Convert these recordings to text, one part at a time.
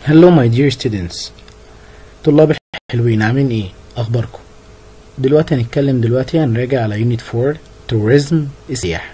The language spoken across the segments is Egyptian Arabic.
Hello my dear students طلاب الحلوين عاملين ايه اخباركم دلوقتي هنتكلم دلوقتي هنراجع على يونت 4 tourism السياحة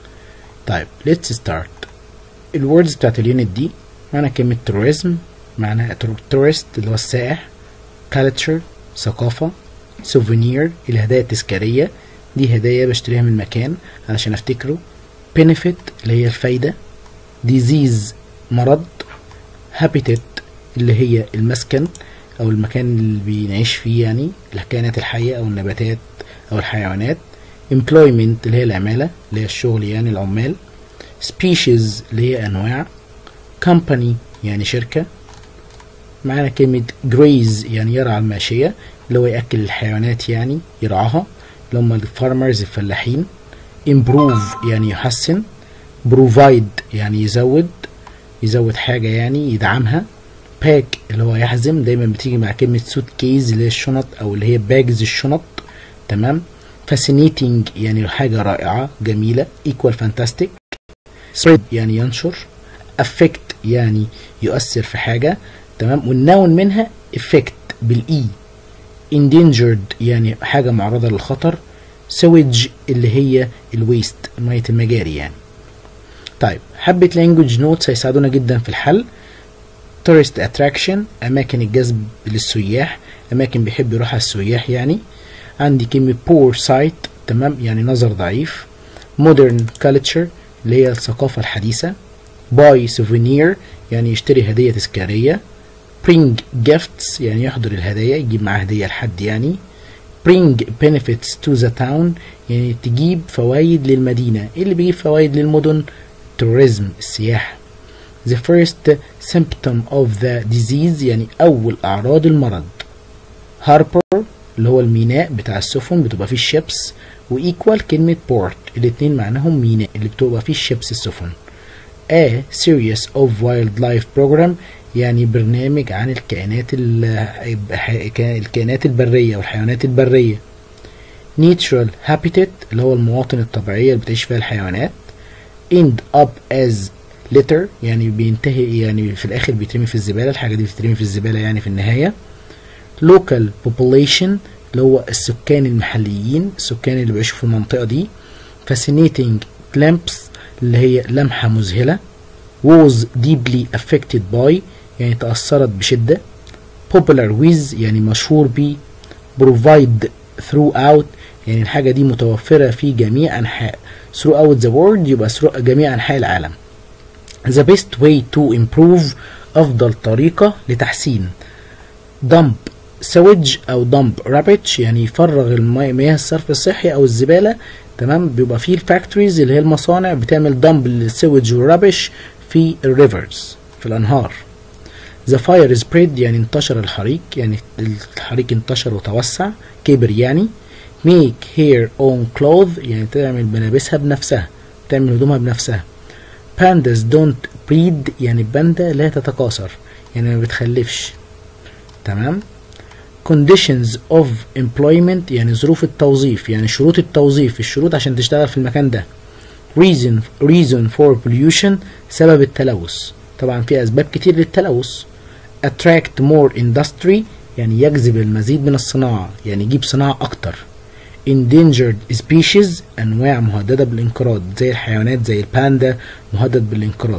طيب let's start الوردز بتاعت اليونت دي معنى كلمة tourism معناها tourist اللي هو السائح culture ثقافة souvenir الهدايا التذكارية دي هدايا بشتريها من مكان علشان افتكره benefit اللي هي الفايدة disease مرض habitat اللي هي المسكن او المكان اللي بنعيش فيه يعني الكائنات الحية او النباتات او الحيوانات employment اللي هي العمالة اللي هي الشغل يعني العمال species اللي هي انواع company يعني شركة معانا كلمة graze يعني يرعى الماشية اللي هو يأكل الحيوانات يعني يرعاها اللي هم الفارمرز الفلاحين improve يعني يحسن provide يعني يزود يزود حاجة يعني يدعمها باك اللي هو يحزم دايما بتيجي مع كلمة سوت كيز اللي هي الشنط أو اللي هي باجز الشنط تمام فاسينيتنج يعني حاجة رائعة جميلة equal fantastic spread يعني ينشر affect يعني يؤثر في حاجة تمام والنون منها effect بالإي endangered يعني حاجة معرضة للخطر sewage اللي هي الويست مية المجاري يعني طيب حبة language notes هيساعدونا جدا في الحل tourist attraction أماكن الجذب للسياح أماكن بيحب يروحها السياح يعني عندي كلمة poor sight تمام يعني نظر ضعيف modern culture اللي هي الثقافة الحديثة buy souvenir يعني يشتري هدية تذكارية bring gifts يعني يحضر الهدايا يجيب معاه هدية لحد يعني bring benefits to the town يعني تجيب فوائد للمدينة إيه اللي بيجيب فوائد للمدن tourism السياحة the first symptom of the disease يعني أول أعراض المرض harbor اللي هو الميناء بتاع السفن بتبقى فيه الشيبس وإيكوال كلمة port الاتنين معناهم ميناء اللي بتبقى فيه الشيبس السفن a series of wildlife program يعني برنامج عن الكائنات الكائنات البرية والحيوانات البرية natural habitat اللي هو المواطن الطبيعية اللي بتعيش فيها الحيوانات end up as litter يعني بينتهي يعني في الآخر بيترمي في الزبالة الحاجة دي بتترمي في الزبالة يعني في النهاية local population اللي هو السكان المحليين السكان اللي بيعيشوا في المنطقة دي fascinating glimpse اللي هي لمحة مذهلة was deeply affected by يعني تأثرت بشدة popular with يعني مشهور بيه provide throughout يعني الحاجة دي متوفرة في جميع أنحاء throughout the world يبقى through جميع أنحاء العالم the best way to improve أفضل طريقة لتحسين dump sewage أو dump rubbish يعني يفرغ المياه مياه الصرف الصحي أو الزبالة تمام بيبقى فيه الفاكتوريز اللي هي المصانع بتعمل دمب للسويج والرابش في الريفرز في الأنهار The fire spread يعني انتشر الحريق يعني الحريق انتشر وتوسع كبر يعني make hair on cloth يعني تعمل ملابسها بنفسها تعمل هدومها بنفسها pandas don't breed يعني الباندا لا تتكاثر يعني ما بتخلفش تمام conditions of employment يعني ظروف التوظيف يعني شروط التوظيف الشروط عشان تشتغل في المكان ده reason reason for pollution سبب التلوث طبعا في اسباب كتير للتلوث attract more industry يعني يجذب المزيد من الصناعة يعني يجيب صناعة أكتر endangered species أنواع مهددة بالانقراض زي الحيوانات زي الباندا مهدد بالانقراض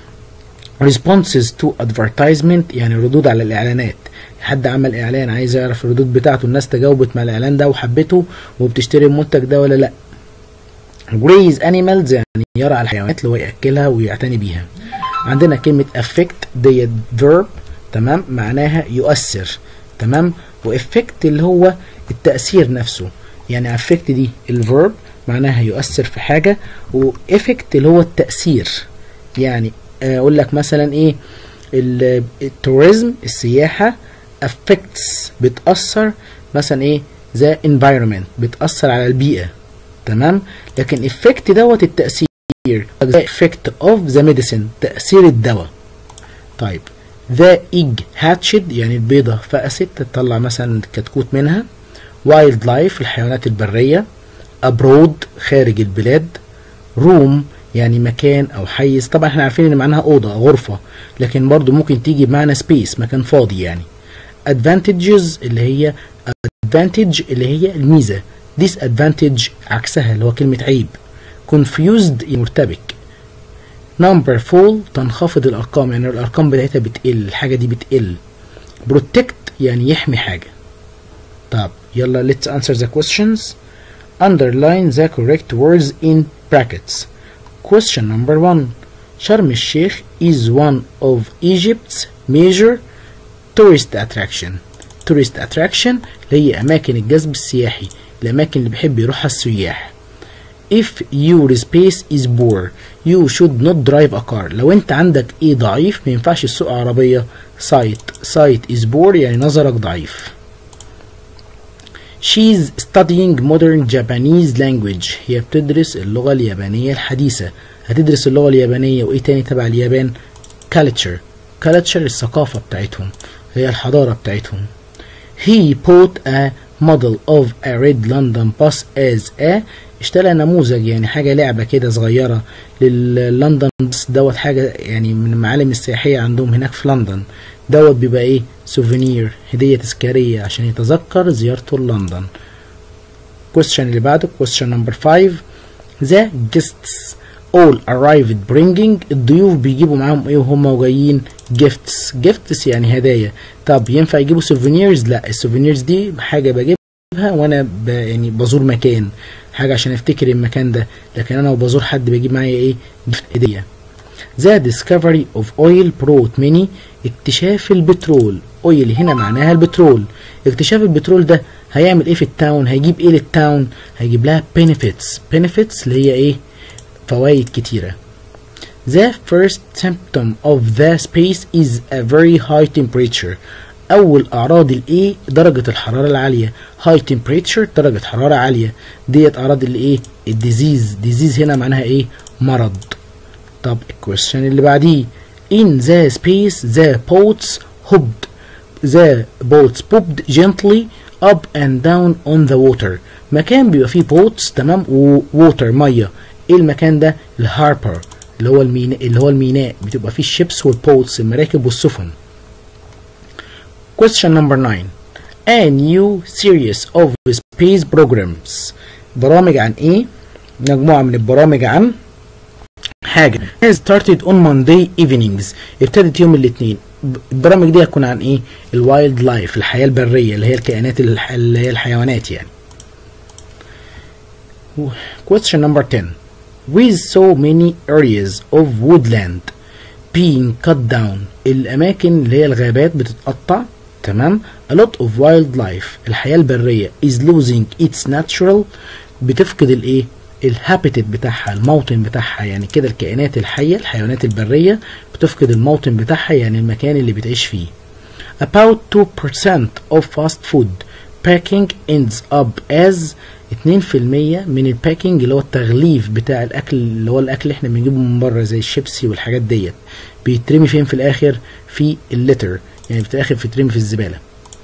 responses to advertisement يعني ردود على الإعلانات حد عمل إعلان عايز يعرف الردود بتاعته الناس تجاوبت مع الإعلان ده وحبته وبتشتري المنتج ده ولا لأ graze animals يعني يرعى الحيوانات اللي هو يأكلها ويعتني بيها عندنا كلمة affect ديت verb تمام معناها يؤثر تمام وافكت اللي هو التأثير نفسه يعني affect دي الفيرب معناها يؤثر في حاجة وافكت اللي هو التأثير يعني اقول لك مثلا ايه التوريزم السياحة affects بتأثر مثلا ايه the environment بتأثر على البيئة تمام لكن effect دوت التأثير the effect of the medicine تأثير الدواء طيب the egg hatched يعني البيضة فقست تطلع مثلا كتكوت منها wild life الحيوانات البرية abroad خارج البلاد room يعني مكان او حيز طبعا احنا عارفين ان معناها اوضه غرفه لكن برضو ممكن تيجي بمعنى سبيس مكان فاضي يعني advantages اللي هي advantage اللي هي الميزه disadvantage عكسها اللي هو كلمه عيب confused مرتبك number fall تنخفض الارقام يعني الارقام بتاعتها بتقل الحاجه دي بتقل protect يعني يحمي حاجه طب يلا let's answer the questions underline the correct words in brackets question number one شرم الشيخ is one of Egypt's major tourist attraction tourist attraction اللي هي أماكن الجذب السياحي الأماكن اللي بيحب يروحها السياح if your space is poor you should not drive a car لو انت عندك ايه ضعيف ما ينفعش تسوق عربية sight sight is poor يعني نظرك ضعيف She's studying modern Japanese language هي بتدرس اللغة اليابانية الحديثة هتدرس اللغة اليابانية وإيه تاني تبع اليابان culture culture الثقافة بتاعتهم هي الحضارة بتاعتهم He bought a model of a red London bus as a اشترى نموذج يعني حاجة لعبة كده صغيرة للندن بس دوت حاجة يعني من المعالم السياحية عندهم هناك في لندن دوت بيبقى ايه سوفينير هدية تذكارية عشان يتذكر زيارته لندن question اللي بعده question number 5 the guests all arrived bringing الضيوف بيجيبوا معاهم ايه وهم جايين gifts gifts يعني هدايا طب ينفع يجيبوا souvenirs لا السوفينيرز دي حاجة بجيبها وانا ب يعني بزور مكان حاجة عشان افتكر المكان ده لكن انا وبزور حد بجيب معايا ايه جفت هدية The discovery of oil brought many اكتشاف البترول اويل هنا معناها البترول اكتشاف البترول ده هيعمل ايه في التاون هيجيب ايه للتاون هيجيب لها benefits benefits اللي هي ايه فوائد كتيرة The first symptom of the space is a very high temperature أول أعراض الإيه درجة الحرارة العالية high temperature درجة حرارة عالية ديت أعراض الإيه الديزيز ديزيز هنا معناها إيه مرض طب الكويستشن اللي بعديه in the space the boats hopped the boats popped gently up and down on the water مكان بيبقى فيه boats تمام ووتر ميه ايه المكان ده الهاربر اللي هو الميناء اللي هو الميناء بتبقى فيه الشيبس والبوتس المراكب والسفن question number 9 a new series of space programs برامج عن ايه مجموعة من البرامج عن حاجة has started on Monday evenings ابتدت يوم الاثنين البرامج دي هتكون عن ايه الوايلد لايف الحياة البرية اللي هي الكائنات الح... اللي هي الحيوانات يعني question number 10 with so many areas of woodland being cut down الأماكن اللي هي الغابات بتتقطع تمام a lot of wildlife الحياة البرية is losing its natural بتفقد الايه الهابيتت بتاعها الموطن بتاعها يعني كده الكائنات الحية الحيوانات البرية بتفقد الموطن بتاعها يعني المكان اللي بتعيش فيه about 2% of fast food packing ends up as 2% من الباكينج اللي هو التغليف بتاع الاكل اللي هو الاكل اللي احنا بنجيبه من بره زي الشيبسي والحاجات ديت بيترمي فين في الاخر في الليتر يعني في الاخر بيترمي في الزباله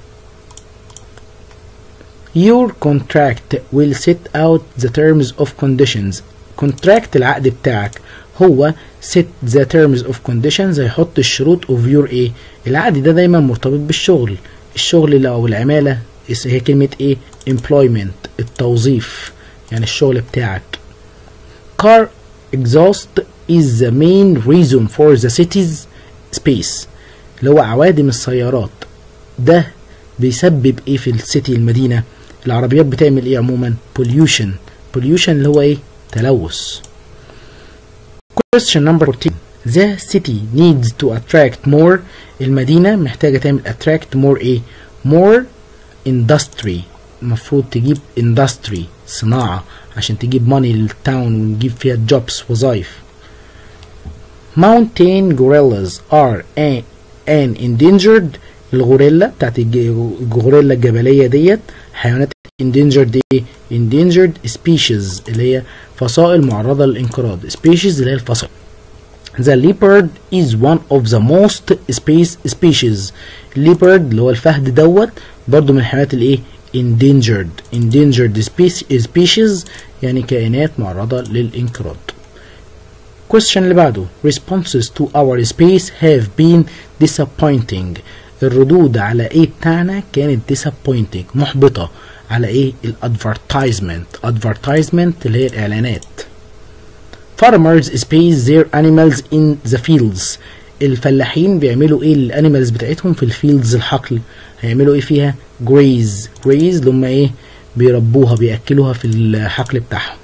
Your contract will set out the terms of conditions. contract العقد بتاعك هو set the terms of conditions هيحط الشروط of your ايه العقد ده دايما مرتبط بالشغل الشغل اللي او العمالة هي كلمة ايه employment التوظيف يعني الشغل بتاعك car exhaust is the main reason for the city's space اللي هو عوادم السيارات ده بيسبب ايه في السيتي المدينة العربيات بتعمل ايه عموما pollution pollution اللي هو ايه تلوث question number 14 the city needs to attract more المدينة محتاجة تعمل attract more ايه more industry المفروض تجيب industry صناعة عشان تجيب money للتاون ونجيب فيها jobs وظائف mountain gorillas are a, an endangered الغوريلا بتاعت الغوريلا الجبلية ديت حيوانات endangered ايه endangered species اللي هي فصائل معرضة للانقراض species اللي هي الفصائل The leopard is one of the most space species leopard اللي هو الفهد دوت برضو من الحيوانات الايه endangered endangered species يعني كائنات معرضة للانقراض question اللي بعده responses to our space have been disappointing الردود على ايه بتاعنا كانت disappointing محبطة على ايه الادفرتايزمنت advertisement اللي هي الاعلانات farmers space their animals in the fields الفلاحين بيعملوا ايه الانيمالز بتاعتهم في الفيلدز الحقل هيعملوا ايه فيها جريز جريز اللي هم ايه بيربوها بياكلوها في الحقل بتاعهم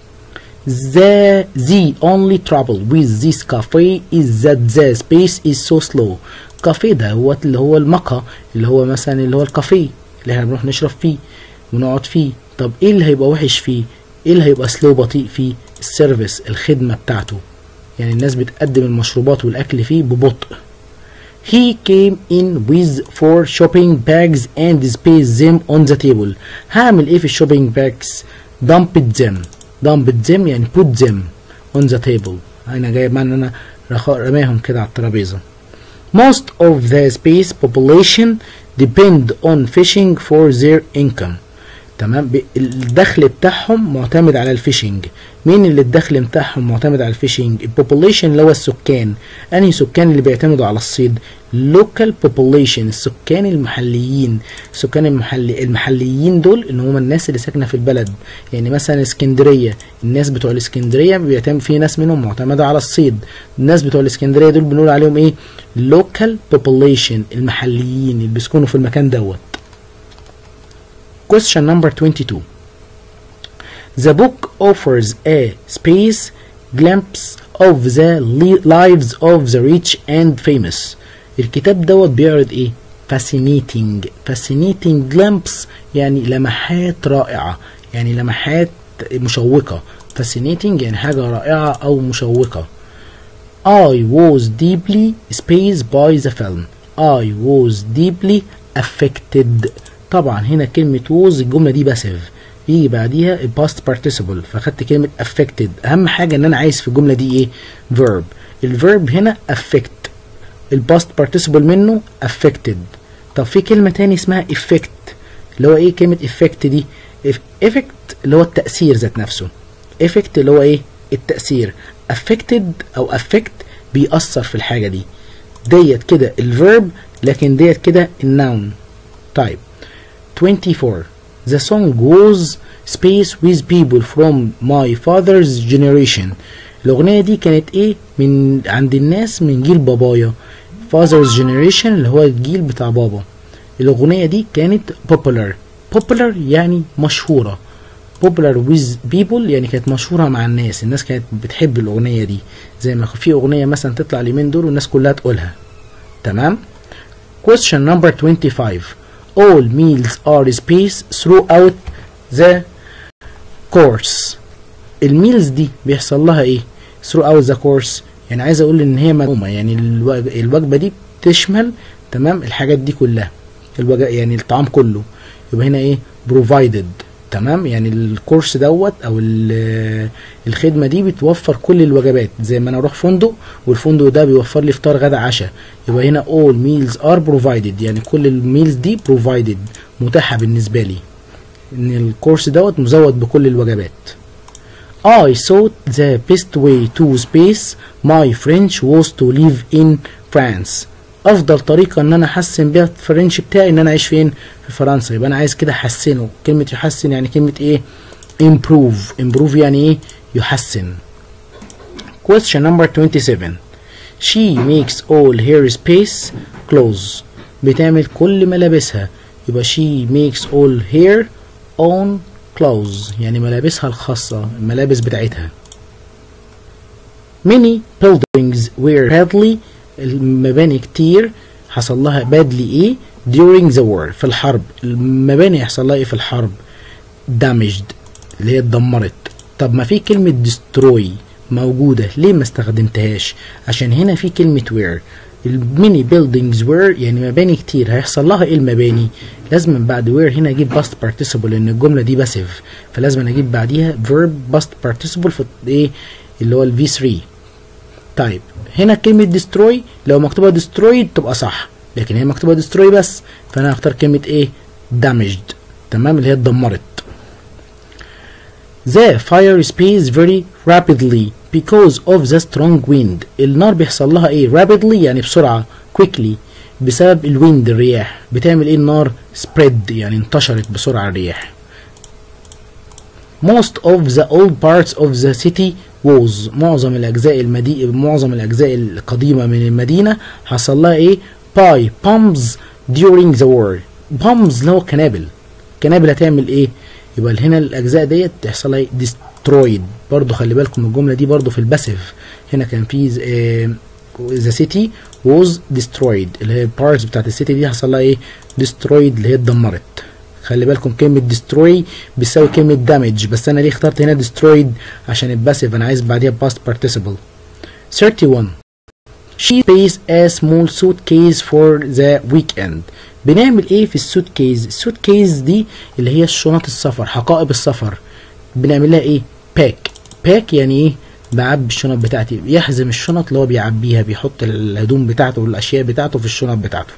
The, the only trouble with this cafe is that the space is so slow. كافيه ده هو اللي هو المقهى اللي هو مثلا اللي هو الكافيه اللي احنا بنروح نشرب فيه ونقعد فيه طب ايه اللي هيبقى وحش فيه ايه اللي هيبقى سلو بطيء فيه السيرفيس الخدمة بتاعته يعني الناس بتقدم المشروبات والاكل فيه ببطء He came in with four shopping bags and displayed them on the table. هعمل ايه في الشوبينج باجز؟ dumped them. dumped them يعني put them on the table. انا جايب معنى ان انا رخ- رماهم كده على الترابيزة. Most of the space population depend on fishing for their income. تمام ب- الدخل بتاعهم معتمد على الفيشنج مين اللي الدخل بتاعهم معتمد على الفيشنج البوبوليشن اللي هو السكان انهي سكان اللي بيعتمدوا على الصيد local population السكان المحليين السكان المحلي المحليين دول اللي هم الناس اللي ساكنه في البلد يعني مثلا اسكندريه الناس بتوع الاسكندريه بيعتمد في ناس منهم معتمده على الصيد الناس بتوع الاسكندريه دول بنقول عليهم ايه local population المحليين اللي بيسكنوا في المكان دوت Question number 22. The book offers a space glimpse of the li- lives of the rich and famous. الكتاب دوت بيعرض ايه؟ fascinating fascinating glimpse يعني لمحات رائعة يعني لمحات مشوقة fascinating يعني حاجة رائعة أو مشوقة I was deeply spaced by the film I was deeply affected طبعا هنا كلمة was الجملة دي باسيف يجي بعديها past participle فخدت كلمة affected أهم حاجة إن أنا عايز في الجملة دي إيه verb الverb هنا affect الباست participle منه affected طب في كلمة تاني اسمها effect اللي هو إيه كلمة effect دي Eff- effect اللي هو التأثير ذات نفسه effect اللي هو إيه التأثير affected أو affect بيأثر في الحاجة دي ديت كده الفيرب لكن ديت كده النون طيب 24 The song was space with people from my father's generation الأغنية دي كانت إيه من عند الناس من جيل بابايا father's generation اللي هو الجيل بتاع بابا الأغنية دي كانت popular popular يعني مشهورة popular with people يعني كانت مشهورة مع الناس الناس كانت بتحب الأغنية دي زي ما في أغنية مثلا تطلع اليومين دول والناس كلها تقولها تمام question number 25 all meals are spaced throughout the course الميلز دي بيحصل لها ايه throughout the course يعني عايز اقول ان هي ملمومه يعني الوج- الوجبه دي بتشمل تمام الحاجات دي كلها الوج... يعني الطعام كله يبقى هنا ايه provided تمام يعني الكورس دوت او ال- الخدمه دي بتوفر كل الوجبات زي ما انا اروح فندق والفندق ده بيوفر لي فطار غدا عشاء يبقى هنا all meals are provided يعني كل الميلز دي provided متاحه بالنسبه لي ان الكورس دوت مزود بكل الوجبات I thought the best way to space my French was to live in France. أفضل طريقة إن أنا أحسن بيها الفرنش بتاعي إن أنا أعيش فين؟ في فرنسا، يبقى أنا عايز كده أحسنه، كلمة يحسن يعني كلمة إيه؟ improve، improve يعني إيه؟ يحسن. Question number 27 She makes all her space clothes. بتعمل كل ملابسها يبقى she makes all her own clothes يعني ملابسها الخاصة الملابس بتاعتها many buildings were badly المباني كتير حصل لها badly ايه during the war في الحرب المباني يحصل لها ايه في الحرب damaged اللي هي اتدمرت طب ما في كلمة destroy موجودة ليه ما استخدمتهاش عشان هنا في كلمة where الميني buildings were يعني مباني كتير هيحصل لها ايه المباني لازم بعد where هنا اجيب past participle لان الجملة دي باسيف فلازم اجيب بعديها verb past participle في ايه اللي هو ال V3 طيب هنا كلمة destroy لو مكتوبة destroyed تبقى صح لكن هي مكتوبة destroy بس فانا هختار كلمة ايه damaged تمام اللي هي اتدمرت The fire spreads very rapidly because of the strong wind النار بيحصل لها ايه rapidly يعني بسرعة quickly بسبب الويند الرياح بتعمل ايه النار spread يعني انتشرت بسرعة الرياح most of the old parts of the city was معظم الاجزاء المدي... معظم الاجزاء القديمه من المدينه حصل لها ايه by bombs during the war bombs اللي هو قنابل قنابل هتعمل ايه يبقى هنا الاجزاء ديت تحصل لها destroyed برضو خلي بالكم من الجمله دي برضو في الباسيف هنا كان في ذا سيتي was destroyed اللي هي البارتس بتاعت السيتي دي حصل لها ايه destroyed اللي هي اتدمرت خلي بالكم كلمة destroy بتساوي كلمة damage بس أنا ليه اخترت هنا destroyed عشان الباسيف أنا عايز بعديها past participle 31 She pays a small suitcase for the weekend بنعمل ايه في السوت كيز السوت كيز دي اللي هي الشنط السفر حقائب السفر بنعمل لها ايه باك باك يعني ايه بعبي الشنط بتاعتي يحزم الشنط اللي هو بيعبيها بيحط الهدوم بتاعته والاشياء بتاعته في الشنط بتاعته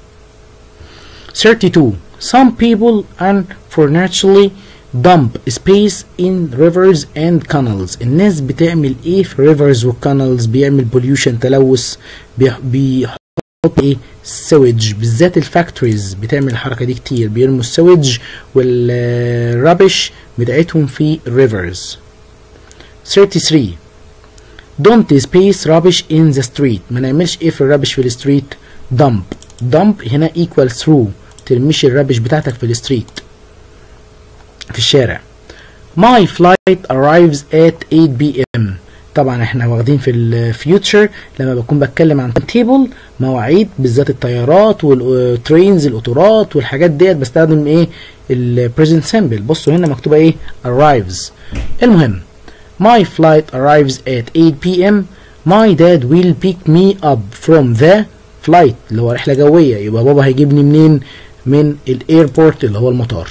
32 Some people unfortunately dump space in rivers and canals الناس بتعمل ايه في rivers والcanals بيعمل pollution تلوث بيحط ايه sewage بالذات الفاكتوريز بتعمل الحركه دي كتير بيرموا السويج والرابش بتاعتهم في rivers 33 don't space rubbish in the street ما نعملش ايه في الرابش في الستريت dump dump هنا equal through ترميش الرابش بتاعتك في الستريت في الشارع My flight arrives at 8 p.m. طبعا احنا واخدين في الفيوتشر لما بكون بتكلم عن تيبل مواعيد بالذات الطيارات والترينز القطارات والحاجات ديت بستخدم ايه البريزنت سامبل بصوا هنا مكتوبه ايه arrives المهم My flight arrives at 8 p.m. My dad will pick me up from the flight اللي هو رحله جويه يبقى بابا هيجيبني منين من الايربورت اللي هو المطار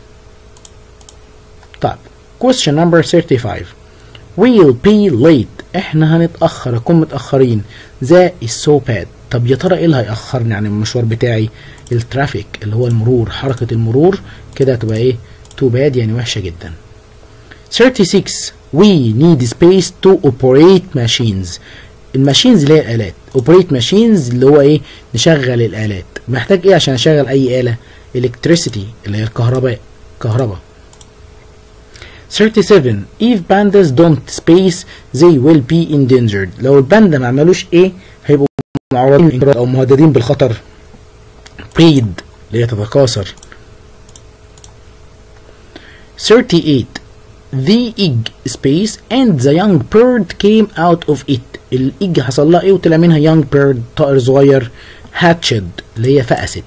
طيب question number 35 we'll be late احنا هنتأخر اكون متأخرين that is so bad طب يا ترى ايه اللي هيأخرني عن المشوار بتاعي الترافيك اللي هو المرور حركة المرور كده هتبقى ايه too bad يعني وحشة جدا 36 we need space to operate machines الماشينز اللي هي الالات اوبريت ماشينز اللي هو ايه نشغل الالات محتاج ايه عشان اشغل اي اله electricity اللي هي الكهرباء كهرباء 37 if pandas don't space they will be endangered لو الباندا ما عملوش ايه هيبقوا معرضين او مهددين بالخطر breed اللي هي تتكاثر 38 the egg space and the young bird came out of it الايج حصل لها ايه وطلع منها young bird طائر صغير hatched اللي هي فقست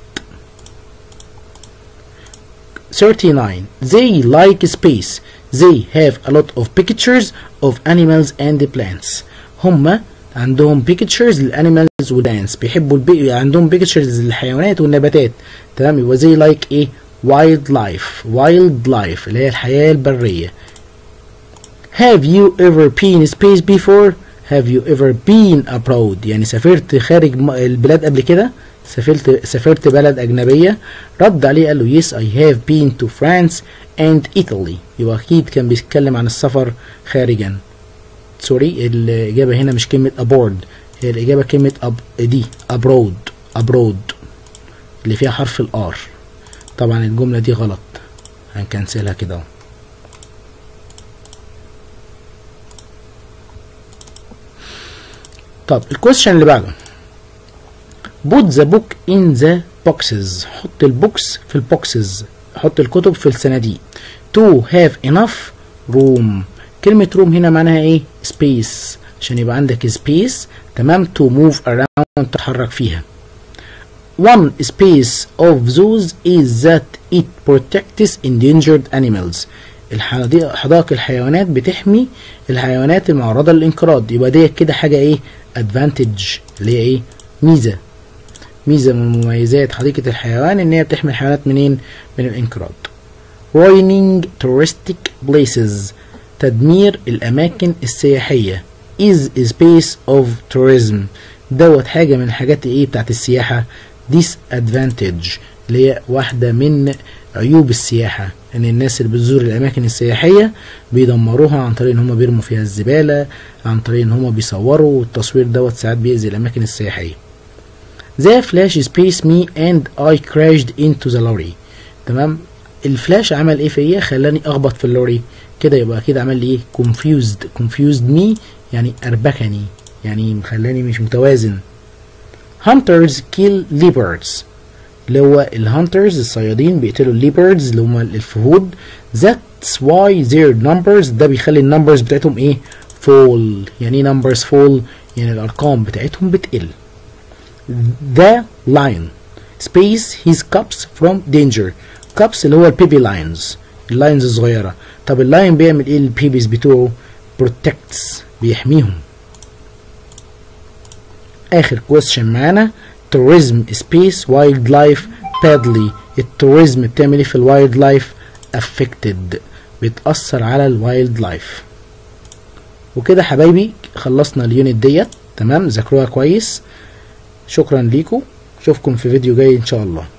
39 they like space they have a lot of pictures of animals and plants هم عندهم pictures للانيمالز ودانس بيحبوا البي... عندهم pictures للحيوانات والنباتات تمام يبقى زي لايك like ايه wild life wild life اللي هي الحياة البرية have you ever been space before have you ever been abroad يعني سافرت خارج البلاد قبل كده سافرت سافرت بلد أجنبية رد عليه قال له yes I have been to France and Italy يبقى أكيد كان بيتكلم عن السفر خارجا سوري الإجابة هنا مش كلمة aboard هي الإجابة كلمة أب دي abroad abroad اللي فيها حرف الآر طبعا الجملة دي غلط هنكنسلها كده اهو طب الكويشن اللي بعده put the book in the boxes حط البوكس في البوكسز حط الكتب في الصناديق to have enough room كلمة room هنا معناها ايه space عشان يبقى عندك space تمام to move around تتحرك فيها One space of those is that it protects endangered animals حدائق الحيوانات بتحمي الحيوانات المعرضة للانقراض يبقى دي كده حاجة ايه advantage اللي هي ايه ميزة ميزة من مميزات حديقة الحيوان ان هي بتحمي الحيوانات منين من الانقراض ruining touristic places تدمير الاماكن السياحية is a space of tourism دوت حاجة من الحاجات ايه بتاعت السياحة disadvantage اللي هي واحدة من عيوب السياحة ان الناس اللي بتزور الاماكن السياحيه بيدمروها عن طريق ان هم بيرموا فيها الزباله عن طريق ان هم بيصوروا والتصوير دوت ساعات بيأذي الاماكن السياحيه The flash spaced me and I crashed into the lorry تمام الفلاش عمل ايه فيا خلاني اخبط في اللوري كده يبقى كده عمل لي ايه confused confused me يعني اربكني يعني مخلاني مش متوازن hunters kill leopards اللي هو الهانترز الصيادين بيقتلوا الليبردز اللي هم الفهود that's why their numbers ده بيخلي النمبرز بتاعتهم ايه fall يعني ايه numbers fall يعني الارقام بتاعتهم بتقل the lion space his cubs from danger cubs اللي هو البيبي لاينز اللاينز الصغيرة طب اللاين بيعمل ايه البيبيز بتوعه protects بيحميهم اخر question معانا tourism space wildlife badly التوريزم بتعمل ايه في الوايلد لايف affected بتأثر على الوايلد لايف وكده حبايبي خلصنا اليونت ديت تمام ذاكروها كويس شكرا ليكم اشوفكم في فيديو جاي ان شاء الله